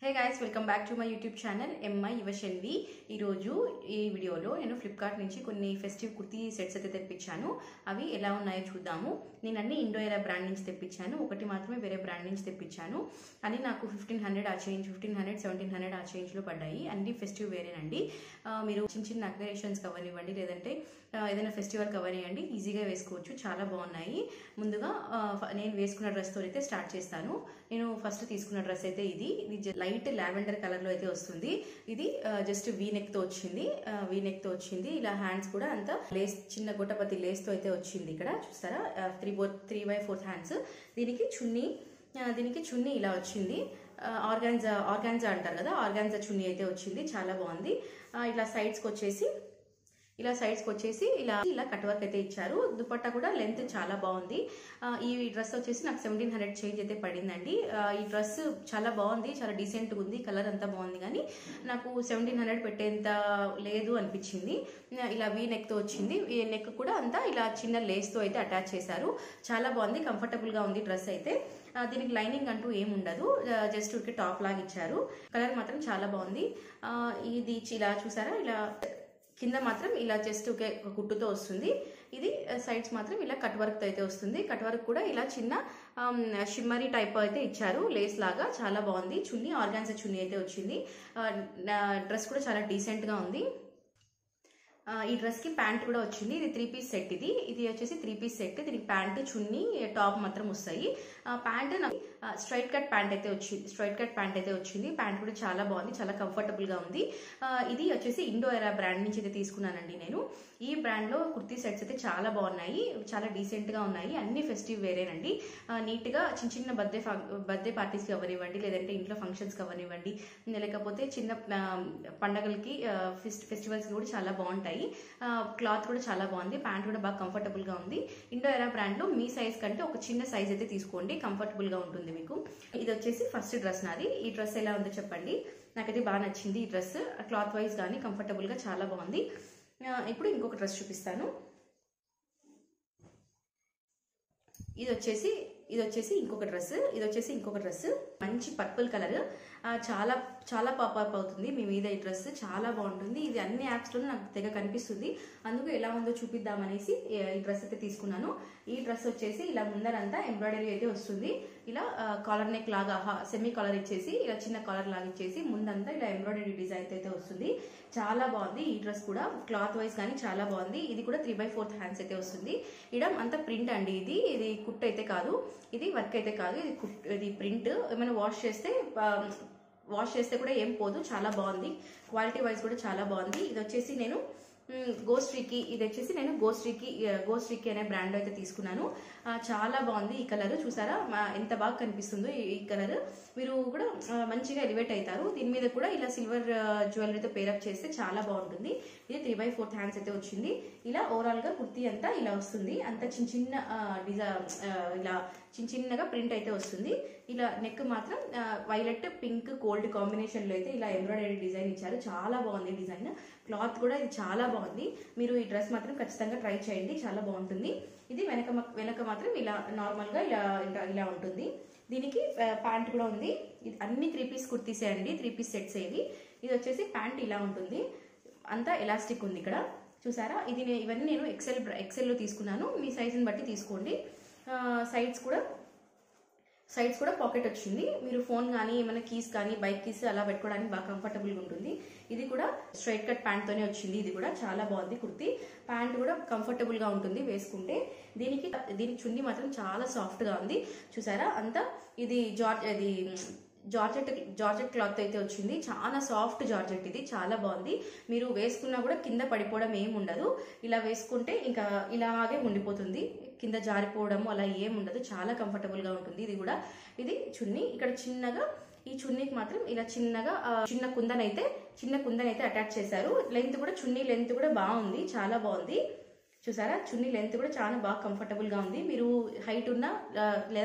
hey guys welcome back to my YouTube channel ఎంఐ యువశన్వి ఈరోజు ఈ వీడియోలో నేను ఫ్లిప్కార్ట్ నుంచి కొన్ని ఫెస్టివ్ కుర్తీ సెట్స్ అయితే తెప్పించాను అవి ఎలా ఉన్నాయో చూద్దాము నేను అన్ని ఇండోయరా బ్రాండ్ నుంచి తెప్పించాను ఒకటి మాత్రమే వేరే బ్రాండ్ నుంచి తెప్పించాను అని నాకు ఫిఫ్టీన్ హండ్రెడ్ ఆ change fifteen hundred seventeen hundred ఆ చేంజ్లో పడ్డాయి అన్ని ఫెస్టివ్ వేరేనండి ఆ, మీరు చిన్న చిన్న అక్వేషన్స్ కవర్ ఇవ్వండి లేదంటే ఆ, ఏదైనా ఫెస్టివల్ కవర్ ఇవ్వండి ఈజీగా వేసుకోవచ్చు చాలా బాగున్నాయి ముందుగా ఆ, ఫ- నేను వేసుకున్న డ్రెస్తో అయితే స్టార్ట్ చేస్తాను నేను ఫస్ట్ తీసుకున్న డ్రెస్ అయితే ఇది ఇది లైట్ లావెండర్ కలర్లో అయితే వస్తుంది ఇది జస్ట్ వీ నెక్తో వచ్చింది వీ నెక్తో వచ్చింది ఇలా హ్యాండ్స్ కూడా అంతా లేస్ చిన్న గొట్టపతి లేస్తో అయితే వచ్చింది ఇక్కడ చూస్తారా three four three by fourth hands దీనికి చున్నీ ఆ, దీనికి చున్నీ ఇలా వచ్చింది ఆర్గాన్జా ఆర్గాన్జా అంటారు కదా ఆర్గాన్జా చున్నీ అయితే వచ్చింది చాలా బాగుంది ఆ, ఇలా సైడ్స్కి వచ్చేసి ఇలా సైడ్స్కి వచ్చేసి ఇలా ఇలా కట్ వర్క్ అయితే ఇచ్చారు దుపట్టా కూడా లెంత్ చాలా బాగుంది ఆ, ఈ డ్రెస్ వచ్చేసి నాకు సెవెంటీన్ హండ్రెడ్ చేంజ్ అయితే పడిందండి ఆ, ఈ డ్రెస్ చాలా బాగుంది చాలా డీసెంట్గా ఉంది కలర్ అంతా బాగుంది కానీ నాకు సెవెంటీన్ హండ్రెడ్ పెట్టేంత లేదు అనిపించింది ఆ, ఇలా వీ నెక్తో వచ్చింది ఈ నెక్ కూడా అంతా ఇలా చిన్న లేస్తో అయితే అటాచ్ చేశారు చాలా బాగుంది కంఫర్టబుల్గా ఉంది డ్రెస్ అయితే ఆ, దీనికి లైనింగ్ అంటూ ఏం ఉండదు జస్ట్ ఊరికే టాప్ లాగా ఇచ్చారు కలర్ మాత్రం చాలా బాగుంది ఆ, ఇది ఇలా చూసారా ఇలా కింద మాత్రం ఇలా జస్ట్ ఒకే ఒక కుట్టుతో వస్తుంది ఇది సైడ్స్ మాత్రం ఇలా కట్ వర్క్తో అయితే వస్తుంది కట్ వర్క్ కూడా ఇలా చిన్న షిమ్మరీ టైప్ అయితే ఇచ్చారు లేస్ లాగా చాలా బాగుంది చున్నీ ఆర్గాన్సా చున్నీ అయితే వచ్చింది డ్రెస్ కూడా చాలా డీసెంట్గా ఉంది ఆ, ఈ డ్రెస్ కి ప్యాంట్ కూడా వచ్చింది ఇది త్రీ పీస్ సెట్ ఇది ఇది వచ్చేసి త్రీ పీస్ సెట్ దీనికి ప్యాంట్ చున్నీ టాప్ మాత్రం వస్తాయి ఆ, ప్యాంట్ స్ట్రైట్ కట్ ప్యాంట్ అయితే వచ్చింది స్ట్రైట్ కట్ ప్యాంట్ అయితే వచ్చింది ప్యాంట్ కూడా చాలా బాగుంది చాలా కంఫర్టబుల్ గా ఉంది ఆ, ఇది వచ్చేసి ఇండో ఎరా బ్రాండ్ నుంచి అయితే తీసుకున్నానండి నేను ఈ బ్రాండ్ లో కుర్తీ సెట్స్ అయితే చాలా బాగున్నాయి చాలా డీసెంట్ గా ఉన్నాయి అన్ని ఫెస్టివ్ వేరేనండి నీట్ గా చిన్న చిన్న బర్త్డే బర్త్డే పార్టీస్ కి అవనివ్వండి లేదంటే ఇంట్లో ఫంక్షన్స్ కి అవనివ్వండి లేకపోతే చిన్న ఆ, పండగలకి ఫెస్టివల్స్ కూడా చాలా బాగుంటాయి క్లాత్ కూడా చాలా బాగుంది ప్యాంట్ కూడా బాగా కంఫర్టబుల్ గా ఉంది ఇండో ఎరా బ్రాండ్ లో మీ సైజ్ కంటే ఒక చిన్న సైజ్ అయితే తీసుకోండి కంఫర్టబుల్ గా ఉంటుంది మీకు ఇది వచ్చేసి ఫస్ట్ డ్రెస్ నాది ఈ డ్రెస్ ఎలా ఉందో చెప్పండి నాకైతే బాగా నచ్చింది ఈ డ్రెస్ క్లాత్ వైజ్ కానీ కంఫర్టబుల్ గా చాలా బాగుంది ఆ, ఇప్పుడు ఇంకొక డ్రెస్ చూపిస్తాను ఇది వచ్చేసి ఇది వచ్చేసి ఇంకొక డ్రెస్ ఇది వచ్చేసి ఇంకొక డ్రెస్ మంచి పర్పుల్ కలర్ చాలా చాలా పాపప్ అవుతుంది మీ మీద ఈ డ్రెస్ చాలా బాగుంటుంది ఇది అన్ని యాప్స్లో నాకు తెగ కనిపిస్తుంది అందుకు ఎలా ఉందో చూపిద్దామనేసి ఈ డ్రెస్ అయితే తీసుకున్నాను ఈ డ్రెస్ వచ్చేసి ఇలా ముందరంతా ఎంబ్రాయిడరీ అయితే వస్తుంది ఇలా కాలర్ నెక్ లాగా సెమీ కాలర్ ఇచ్చేసి ఇలా చిన్న కాలర్ లాగా ఇచ్చేసి ముందంతా ఇలా ఎంబ్రాయిడరీ డిజైన్ అయితే వస్తుంది చాలా బాగుంది ఈ డ్రెస్ కూడా క్లాత్ వైజ్ కానీ చాలా బాగుంది ఇది కూడా త్రీ బై ఫోర్త్ హ్యాండ్స్ అయితే వస్తుంది ఇడం అంత ప్రింట్ అండి ఇది ఇది కుట్ అయితే కాదు ఇది వర్క్ అయితే కాదు ఇది కుట్ ఇది ప్రింట్ ఏమైనా వాష్ చేస్తే వాష్ చేస్తే కూడా ఏం పోదు చాలా బాగుంది క్వాలిటీ వైజ్ కూడా చాలా బాగుంది ఇది వచ్చేసి నేను గోస్ట్రీకి ఇది వచ్చేసి నేను గోస్ట్రీకి గోస్ట్రీకి అనే బ్రాండ్ అయితే తీసుకున్నాను ఆ, చాలా బాగుంది ఈ కలర్ చూసారా మా- ఎంత బాగా కనిపిస్తుందో ఈ- ఈ కలర్ మీరు కూడా ఆ, మంచిగా ఎలివేట్ అవుతారు దీని మీద కూడా ఇలా సిల్వర్ జ్యువెలరీతో పేరప్ చేస్తే చాలా బాగుంటుంది ఇది త్రీ బై ఫోర్త్ హ్యాండ్స్ అయితే వచ్చింది ఇలా ఓవరాల్ గా కుర్తీ అంతా ఇలా వస్తుంది అంత చిన్న చిన్న డిజైన్ ఇలా చిన్న చిన్నగా ప్రింట్ అయితే వస్తుంది ఇలా నెక్ మాత్రం వైలెట్ పింక్ కోల్డ్ కాంబినేషన్ లో అయితే ఇలా ఎంబ్రాయిడరీ డిజైన్ ఇచ్చారు చాలా బాగుంది డిజైన్ క్లాత్ కూడా ఇది చాలా బాగుంది మీరు ఈ డ్రెస్ మాత్రం ఖచ్చితంగా ట్రై చేయండి చాలా బాగుంటుంది ఇది వెనక మ- వెనక మాత్రం ఇలా నార్మల్ గా ఇలా ఇలా- ఇలా ఉంటుంది దీనికి ప్యాంట్ కూడా ఉంది ఇది అన్ని త్రీ పీస్ కుర్తీసే అండి త్రీ పీస్ సెట్స్ ఇవి ఇది వచ్చేసి ప్యాంట్ ఇలా ఉంటుంది అంతా ఎలాస్టిక్ ఉంది ఇక్కడ చూసారా ఇది నే- ఇవన్నీ నేను ఎక్సెల్ ఎక్సెల్లో తీసుకున్నాను మీ సైజుని బట్టి తీసుకోండి సైడ్స్ కూడా సైడ్స్ కూడా పాకెట్ వచ్చింది మీరు ఫోన్ కానీ ఏమైనా కీస్ కానీ బైక్ కీస్ అలా పెట్టుకోవడానికి బాగా కంఫర్టబుల్గా ఉంటుంది ఇది కూడా స్ట్రైట్ కట్ ప్యాంట్తోనే వచ్చింది ఇది కూడా చాలా బాగుంది కుర్తీ ప్యాంట్ కూడా కంఫర్టబుల్గా ఉంటుంది వేసుకుంటే దీనికి దీనికి చున్నీ మాత్రం చాలా సాఫ్ట్గా ఉంది చూసారా అంతా ఇది జార్జ్ ఇది జార్జెట్ జార్జెట్ క్లాత్ అయితే వచ్చింది చాలా సాఫ్ట్ జార్జెట్ ఇది చాలా బాగుంది మీరు వేసుకున్నా కూడా కింద పడిపోవడం ఏం ఉండదు ఇలా వేసుకుంటే ఇంకా ఇలాగే ఉండిపోతుంది కింద జారిపోవడం అలా ఏం ఉండదు చాలా కంఫర్టబుల్ గా ఉంటుంది ఇది కూడా ఇది చున్నీ ఇక్కడ చిన్నగా ఈ చున్నీకి మాత్రం ఇలా చిన్నగా ఆ, చిన్న కుందనైతే చిన్న కుందనైతే అటాచ్ చేశారు లెంత్ కూడా చున్నీ లెంత్ కూడా బాగుంది చాలా బాగుంది చూసారా చున్నీ లెంత్ కూడా చాలా బాగా కంఫర్టబుల్ గా ఉంది మీరు హైట్ ఉన్న ఆ, లేదా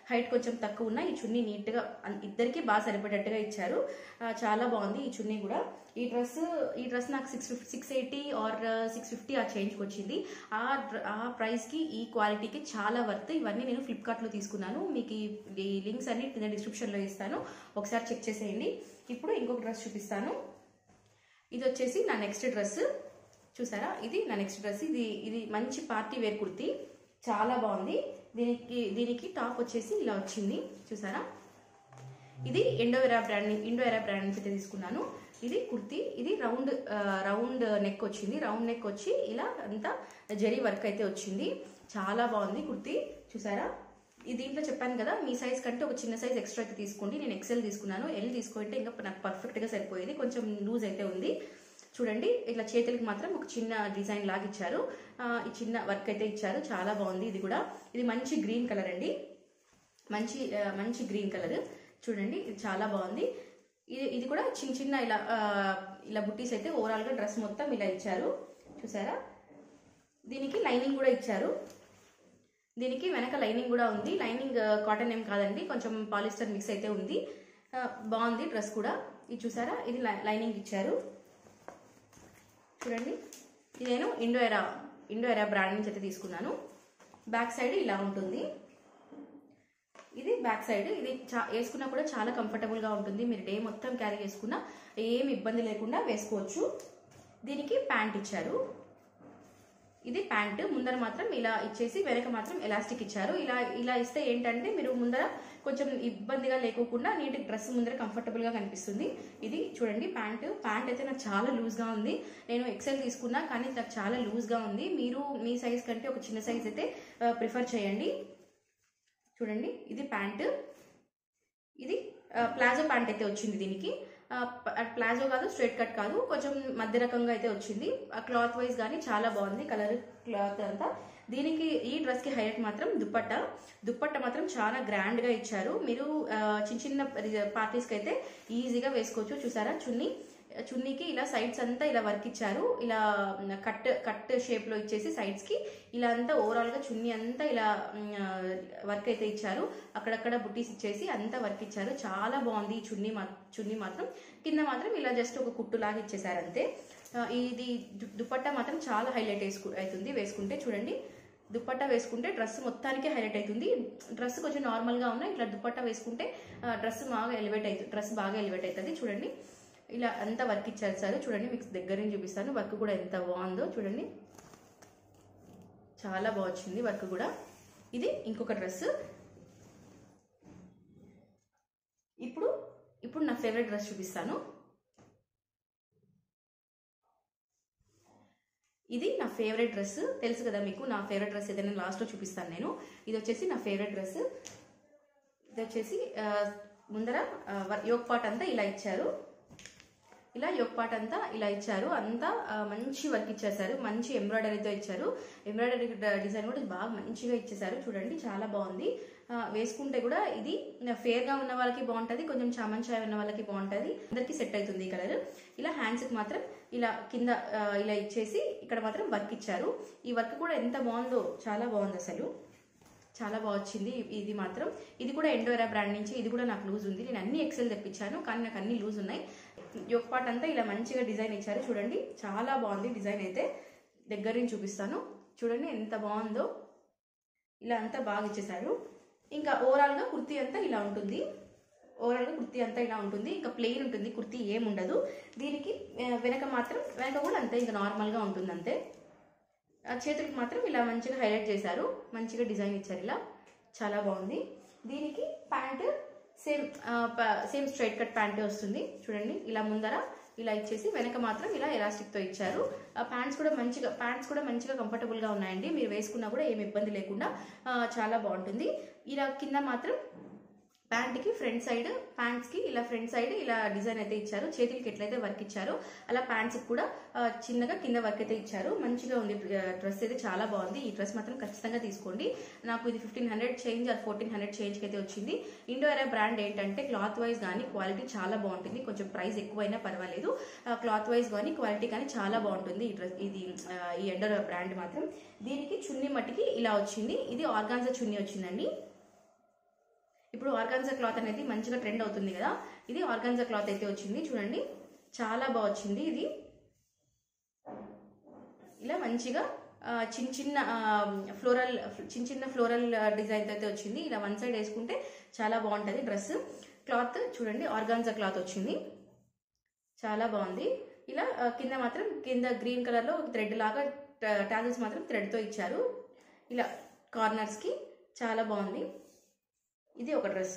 హైట్ కొంచెం తక్కువ ఉన్న ఈ చున్నీ నీట్గా అన్- ఇద్దరికి బాగా సరిపడేట్టుగా ఇచ్చారు ఆ, చాలా బాగుంది ఈ చున్నీ కూడా ఈ డ్రెస్ ఈ డ్రెస్ నాకు six fifty six eighty or six fifty ఆ చేంజ్కి వచ్చింది ఆ డ్ర- ఆ ప్రైస్కి ఈ క్వాలిటీకి చాలా వర్త్ ఇవన్నీ నేను ఫ్లిప్కార్ట్లో తీసుకున్నాను మీకు ఈ- ఈ లింక్స్ అన్ని కింద డిస్క్రిప్షన్లో ఇస్తాను ఒకసారి చెక్ చేసేయండి ఇప్పుడు ఇంకొక డ్రెస్ చూపిస్తాను ఇది వచ్చేసి నా నెక్స్ట్ డ్రెస్ చూసారా ఇది నా నెక్స్ట్ డ్రెస్ ఇది ఇది మంచి పార్టీ వేర్ కుర్తీ చాలా బాగుంది దీనికి దీనికి టాప్ వచ్చేసి ఇలా వచ్చింది చూసారా ఇది ఇండోవెరా బ్రాండ్ ఇండోవెరా బ్రాండ్ నుంచి అయితే తీసుకున్నాను ఇది కుర్తీ ఇది రౌండ్ ఆ, రౌండ్ నెక్ వచ్చింది రౌండ్ నెక్ వచ్చి ఇలా అంతా జరీ వర్క్ అయితే వచ్చింది చాలా బాగుంది కుర్తీ చూసారా ఈ దీంట్లో చెప్పాను కదా మీ సైజ్ కంటే ఒక చిన్న సైజ్ ఎక్స్ట్రా అయితే తీసుకోండి నేను ఎక్సెల్ తీసుకున్నాను ఎల్ తీసుకుంటే ఇంకా నాకు పర్ఫెక్ట్గా సరిపోయేది కొంచెం లూజ్ అయితే ఉంది చూడండి ఇట్లా చేతులకి మాత్రం ఒక చిన్న డిజైన్ లాగా ఇచ్చారు ఆ, ఈ చిన్న వర్క్ అయితే ఇచ్చారు చాలా బాగుంది ఇది కూడా ఇది మంచి గ్రీన్ కలర్ అండి మంచి ఆ, మంచి గ్రీన్ కలర్ చూడండి ఇది చాలా బాగుంది ఇది ఇది కూడా చిన్న చిన్న ఇలా ఆ, ఇలా బుట్టీస్ అయితే ఓవరాల్గా డ్రెస్ మొత్తం ఇలా ఇచ్చారు చూసారా దీనికి లైనింగ్ కూడా ఇచ్చారు దీనికి వెనక లైనింగ్ కూడా ఉంది లైనింగ్ ఆ, కాటన్ ఏం కాదండి కొంచెం పాలిస్టర్ మిక్స్ అయితే ఉంది ఆ, బాగుంది డ్రెస్ కూడా ఇది చూసారా ఇది లై- లైనింగ్ ఇచ్చారు చూడండి ఇది నేను ఇండో ఎరా ఇండో ఎరా బ్రాండ్ నుంచి అయితే తీసుకున్నాను బ్యాక్ సైడ్ ఇలా ఉంటుంది ఇది బ్యాక్ సైడ్ ఇది చా వేసుకున్నా కూడా చాలా కంఫర్టబుల్గా ఉంటుంది మీరు డే మొత్తం క్యారీ చేసుకున్నా ఏం ఇబ్బంది లేకుండా వేసుకోవచ్చు దీనికి ప్యాంట్ ఇచ్చారు ఇది ప్యాంట్ ముందర మాత్రం ఇలా ఇచ్చేసి వెనక మాత్రం ఎలాస్టిక్ ఇచ్చారు ఇలా ఇలా ఇస్తే ఏంటంటే మీరు ముందర కొంచెం ఇబ్బందిగా లేకోకుండా నీట్ డ్రెస్ ముందర కంఫర్టబుల్ గా కనిపిస్తుంది ఇది చూడండి ప్యాంట్ ప్యాంట్ అయితే నాకు చాలా లూజ్ గా ఉంది నేను ఎక్సెల్ తీసుకున్నా కానీ నాకు చాలా లూజ్ గా ఉంది మీరు మీ సైజ్ కంటే ఒక చిన్న సైజ్ అయితే ప్రిఫర్ చేయండి చూడండి ఇది ప్యాంట్ ఇది ఆ, ప్లాజో ప్యాంట్ అయితే వచ్చింది దీనికి ఆ, ప- ఆ, ప్లాజో కాదు స్ట్రైట్ కట్ కాదు కొంచెం మధ్య రకంగా అయితే వచ్చింది ఆ క్లాత్ వైజ్ కానీ చాలా బాగుంది కలర్ క్లాత్ అంతా దీనికి ఈ డ్రెస్ కి హైలైట్ మాత్రం దుప్పట్ట దుప్పట్ట మాత్రం చాలా గ్రాండ్ గా ఇచ్చారు మీరు ఆ, చిన్న చిన్న పార్టీస్ కి అయితే ఈజీగా వేసుకోవచ్చు చూసారా చున్నీ చున్నీకి ఇలా సైడ్స్ అంతా ఇలా వర్క్ ఇచ్చారు ఇలా కట్ కట్ షేప్ లో ఇచ్చేసి సైడ్స్ కి ఇలా అంతా ఓవరాల్ గా చున్నీ అంతా ఇలా వర్క్ అయితే ఇచ్చారు అక్కడక్కడ బుట్టీస్ ఇచ్చేసి అంతా వర్క్ ఇచ్చారు చాలా బాగుంది ఈ చున్నీ మా చున్నీ మాత్రం కింద మాత్రం ఇలా జస్ట్ ఒక కుట్టు లాగా ఇచ్చేసారు అంతే ఆ, ఇది దు- దుపట్టా మాత్రం చాలా హైలైట్ వేసుకు అవుతుంది వేసుకుంటే చూడండి దుపట్టా వేసుకుంటే డ్రెస్ మొత్తానికి హైలైట్ అవుతుంది డ్రెస్ కొంచెం నార్మల్గా ఉన్నా ఇట్లా దుపట్టా వేసుకుంటే డ్రెస్ బాగా ఎలివేట్ అవుతుంది డ్రెస్ బాగా ఎలివేట్ అవుతుంది చూడండి ఇలా అంతా వర్క్ ఇచ్చారు సార్ చూడండి మీకు దగ్గర నుంచి చూపిస్తాను వర్క్ కూడా ఎంత బాగుందో చూడండి చాలా బాగా వచ్చింది వర్క్ కూడా ఇది ఇంకొక డ్రెస్ ఇప్పుడు ఇప్పుడు నా ఫేవరెట్ డ్రెస్ చూపిస్తాను ఇది నా ఫేవరెట్ డ్రెస్ తెలుసు కదా మీకు నా ఫేవరెట్ డ్రెస్ ఏదైనా లాస్ట్లో చూపిస్తాను నేను ఇది వచ్చేసి నా ఫేవరెట్ డ్రెస్ ఇది వచ్చేసి ఆ, ముందర యోగ్ పాట్ అంతా ఇలా ఇచ్చారు ఇలా యోగ్ పాట్ అంతా ఇలా ఇచ్చారు అంతా ఆ, మంచి వర్క్ ఇచ్చేసారు మంచి ఎంబ్రాయిడరీతో ఇచ్చారు ఎంబ్రాయిడరీ డిజైన్ కూడా బాగా మంచిగా ఇచ్చేసారు చూడండి చాలా బాగుంది ఆ, వేసుకుంటే కూడా ఇది ఫేర్ గా ఉన్న వాళ్ళకి బాగుంటది కొంచెం చామన్ చాయ్ ఉన్న వాళ్ళకి బాగుంటది అందరికి సెట్ అవుతుంది ఈ కలర్ ఇలా హ్యాండ్స్ కి మాత్రం ఇలా కింద ఆ, ఇలా ఇచ్చేసి ఇక్కడ మాత్రం వర్క్ ఇచ్చారు ఈ వర్క్ కూడా ఎంత బాగుందో చాలా బాగుంది అసలు చాలా బాగా వచ్చింది ఇది మాత్రం ఇది కూడా ఎండోరా బ్రాండ్ నుంచి ఇది కూడా నాకు లూజ్ ఉంది నేను అన్ని ఎక్సెల్ తెప్పించాను కానీ నాకు అన్ని లూజ్ ఉన్నాయి యోగ్ పార్ట్ అంతా ఇలా మంచిగా డిజైన్ ఇచ్చారు చూడండి చాలా బాగుంది డిజైన్ అయితే దగ్గర నుంచి చూపిస్తాను చూడండి ఎంత బాగుందో ఇలా అంతా బాగా ఇచ్చేసారు ఇంకా ఓవరాల్ గా కుర్తీ అంతా ఇలా ఉంటుంది ఓవరాల్ గా కుర్తీ అంతా ఇలా ఉంటుంది ఇంకా ప్లెయిన్ ఉంటుంది కుర్తీ ఏం ఉండదు దీనికి ఆ, వెనక మాత్రం వెనక కూడా అంతే ఇంకా నార్మల్ గా ఉంటుంది అంతే ఆ చేతులకు మాత్రం ఇలా మంచిగా హైలైట్ చేశారు మంచిగా డిజైన్ ఇచ్చారు ఇలా చాలా బాగుంది దీనికి pant same same straight cut ప్యాంటే వస్తుంది చూడండి ఇలా ముందర ఇలా ఇచ్చేసి వెనక మాత్రం ఇలా ఎలాస్టిక్ తో ఇచ్చారు ఆ ప్యాంట్స్ కూడా మంచిగా ప్యాంట్స్ కూడా మంచిగా కంఫర్టబుల్ గా ఉన్నాయండి మీరు వేసుకున్నా కూడా ఏమి ఇబ్బంది లేకుండా ఆ, చాలా బాగుంటుంది ఇలా కింద మాత్రం ప్యాంట్ కి ఫ్రంట్ సైడ్ ప్యాంట్స్ కి ఇలా ఫ్రంట్ సైడ్ ఇలా డిజైన్ అయితే ఇచ్చారు చేతులకి ఎట్లయితే వర్క్ ఇచ్చారో అలా ప్యాంట్స్ కి కూడా ఆ, చిన్నగా కింద వర్క్ అయితే ఇచ్చారు మంచిగా ఉంది డ్రెస్ అయితే చాలా బాగుంది ఈ డ్రెస్ మాత్రం ఖచ్చితంగా తీసుకోండి నాకు ఇది fifteen hundred change or fourteen hundred change అయితే వచ్చింది ఇండో ఎరా బ్రాండ్ ఏంటంటే క్లాత్ వైజ్ కానీ క్వాలిటీ చాలా బాగుంటుంది కొంచెం ప్రైస్ ఎక్కువైనా పర్వాలేదు క్లాత్ వైజ్ కానీ క్వాలిటీ కానీ చాలా బాగుంటుంది ఈ డ్రెస్ ఇది ఆ, ఈ ఎండో బ్రాండ్ మాత్రం దీనికి చున్నీ మట్టికి ఇలా వచ్చింది ఇది ఆర్గాన్జా చున్నీ వచ్చిందండి ఇప్పుడు ఆర్గాన్జా క్లాత్ అనేది మంచిగా ట్రెండ్ అవుతుంది కదా ఇది ఆర్గాన్జా క్లాత్ అయితే వచ్చింది చూడండి చాలా బాగా వచ్చింది ఇది ఇలా మంచిగా ఆ, చిన్న చిన్న ఫ్లోరల్ చిన్న చిన్న ఫ్లోరల్ డిజైన్ అయితే వచ్చింది ఇలా వన్ సైడ్ వేసుకుంటే చాలా బాగుంటుంది డ్రెస్ క్లాత్ చూడండి ఆర్గాన్జా క్లాత్ వచ్చింది చాలా బాగుంది ఇలా ఆ, కింద మాత్రం కింద గ్రీన్ కలర్లో థ్రెడ్ లాగా టాజల్స్ మాత్రం థ్రెడ్తో ఇచ్చారు ఇలా కార్నర్స్కి చాలా బాగుంది ఇది ఒక డ్రెస్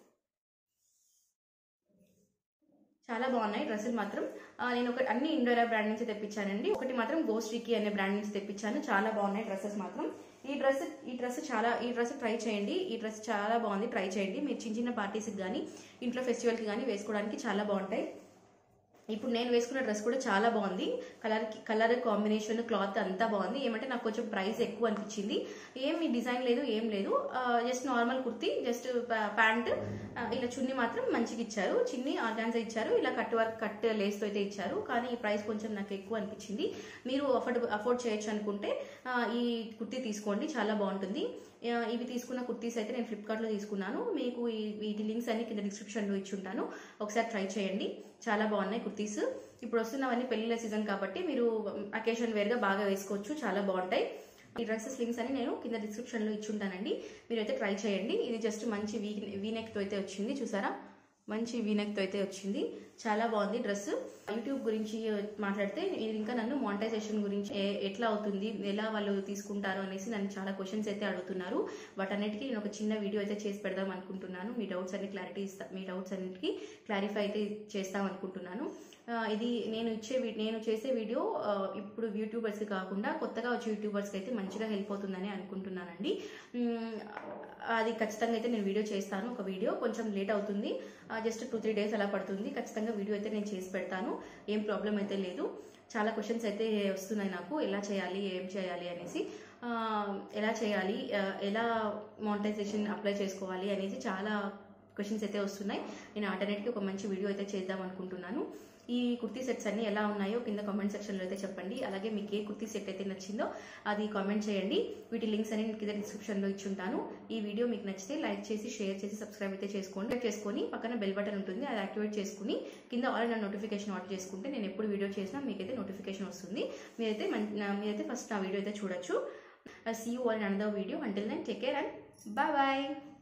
చాలా బాగున్నాయి డ్రెస్సులు మాత్రం ఆ, నేను ఒక అన్ని ఇండోరా బ్రాండ్ నుంచి తెప్పించానండి ఒకటి మాత్రం గోస్ట్రీకి అనే బ్రాండ్ నుంచి తెప్పించాను చాలా బాగున్నాయి డ్రెస్సెస్ మాత్రం ఈ డ్రెస్ ఈ డ్రెస్ చాలా ఈ డ్రెస్ ట్రై చేయండి ఈ డ్రెస్ చాలా బాగుంది ట్రై చేయండి మీరు చిన్న చిన్న పార్టీస్కి కానీ ఇంట్లో ఫెస్టివల్కి కానీ వేసుకోవడానికి చాలా బాగుంటాయి ఇప్పుడు నేను వేసుకున్న డ్రెస్ కూడా చాలా బాగుంది కలర్ కలర్ కాంబినేషన్ క్లాత్ అంతా బాగుంది ఏమంటే నాకు కొంచెం ప్రైస్ ఎక్కువ అనిపించింది ఏమి డిజైన్ లేదు ఏం లేదు just normal kurti just pant ఇలా చున్నీ మాత్రం మంచిగా ఇచ్చారు చిన్ని ఆర్గాన్జా ఇచ్చారు ఇలా కట్ వర్క్ కట్ లేస్తో అయితే ఇచ్చారు కానీ ఈ ప్రైస్ కొంచెం నాకు ఎక్కువ అనిపించింది మీరు అఫోర్డ్ అఫోర్డ్ చేయొచ్చు అనుకుంటే ఆ, ఈ కుర్తీ తీసుకోండి చాలా బాగుంటుంది ఆ, ఇవి తీసుకున్న కుర్తీస్ అయితే నేను ఫ్లిప్కార్ట్లో తీసుకున్నాను మీకు ఈ వీటి లింక్స్ అన్ని కింద డిస్క్రిప్షన్లో ఇచ్చి ఉంటాను ఒకసారి ట్రై చేయండి చాలా బాగున్నాయి కుర్తీస్ ఇప్పుడు వస్తున్నవన్నీ పెళ్లిళ్ళ సీజన్ కాబట్టి మీరు అకేషన్ వేర్గా బాగా వేసుకోవచ్చు చాలా బాగుంటాయి ఈ డ్రెస్సెస్ లింక్స్ అని నేను కింద డిస్క్రిప్షన్లో ఇచ్చి ఉంటానండి మీరైతే ట్రై చేయండి ఇది జస్ట్ మంచి వీ వీనెక్తో అయితే వచ్చింది చూసారా మంచి వీనెక్తో అయితే వచ్చింది చాలా బాగుంది డ్రెస్ యూట్యూబ్ గురించి మాట్లాడితే ఇది ఇంకా నన్ను మానిటైజేషన్ గురించి ఏ- ఎట్లా అవుతుంది ఎలా వాళ్ళు తీసుకుంటారు అనేసి నన్ను చాలా క్వశ్చన్స్ అయితే అడుగుతున్నారు వాటన్నిటికీ నేను ఒక చిన్న వీడియో అయితే చేసి పెడదాం అనుకుంటున్నాను మీ డౌట్స్ అన్ని క్లారిటీ ఇస్తా మీ డౌట్స్ అన్నిటికీ క్లారిఫై అయితే చేస్తాం అనుకుంటున్నాను ఆ, ఇది నేను ఇచ్చే వి- నేను చేసే వీడియో ఆ, ఇప్పుడు యూట్యూబర్స్ కాకుండా కొత్తగా వచ్చే యూట్యూబర్స్కి అయితే మంచిగా హెల్ప్ అవుతుందని అనుకుంటున్నానండి మ్, అది ఖచ్చితంగా అయితే నేను వీడియో చేస్తాను ఒక వీడియో కొంచెం లేట్ అవుతుంది జస్ట్ టూ త్రీ డేస్ అలా పడుతుంది ఖచ్చితంగా వీడియో అయితే నేను చేసి పెడతాను ఏం ప్రాబ్లం అయితే లేదు చాలా క్వశ్చన్స్ అయితే వస్తున్నాయి నాకు ఎలా చేయాలి ఏం చేయాలి అనేసి ఆ, ఎలా చేయాలి ఆ, ఎలా మానిటైజేషన్ అప్లై చేసుకోవాలి అనేసి చాలా క్వశ్చన్స్ అయితే వస్తున్నాయి నేను ఆల్టర్నేట్కి ఒక మంచి వీడియో అయితే చేద్దాం అనుకుంటున్నాను ఈ కుర్తీ సెట్స్ అన్ని ఎలా ఉన్నాయో కింద కామెంట్ సెక్షన్లో అయితే చెప్పండి అలాగే మీకు ఏ కుర్తీ సెట్ అయితే నచ్చిందో అది కామెంట్ చేయండి వీటి లింక్స్ అన్ని నేను కింద డిస్క్రిప్షన్లో ఇచ్చి ఉంటాను ఈ వీడియో మీకు నచ్చితే లైక్ చేసి షేర్ చేసి సబ్స్క్రైబ్ అయితే చేసుకోండి Subscribe చేసుకొని పక్కన బెల్ బటన్ ఉంటుంది అది యాక్టివేట్ చేసుకుని కింద ఆల్ నా నోటిఫికేషన్ ఆన్ చేసుకుంటే నేను ఎప్పుడు వీడియో చేసినా మీకైతే నోటిఫికేషన్ వస్తుంది మీరైతే మన్- నా- మీరైతే ఫస్ట్ నా వీడియో అయితే చూడొచ్చు see you all another video until then take care and bye bye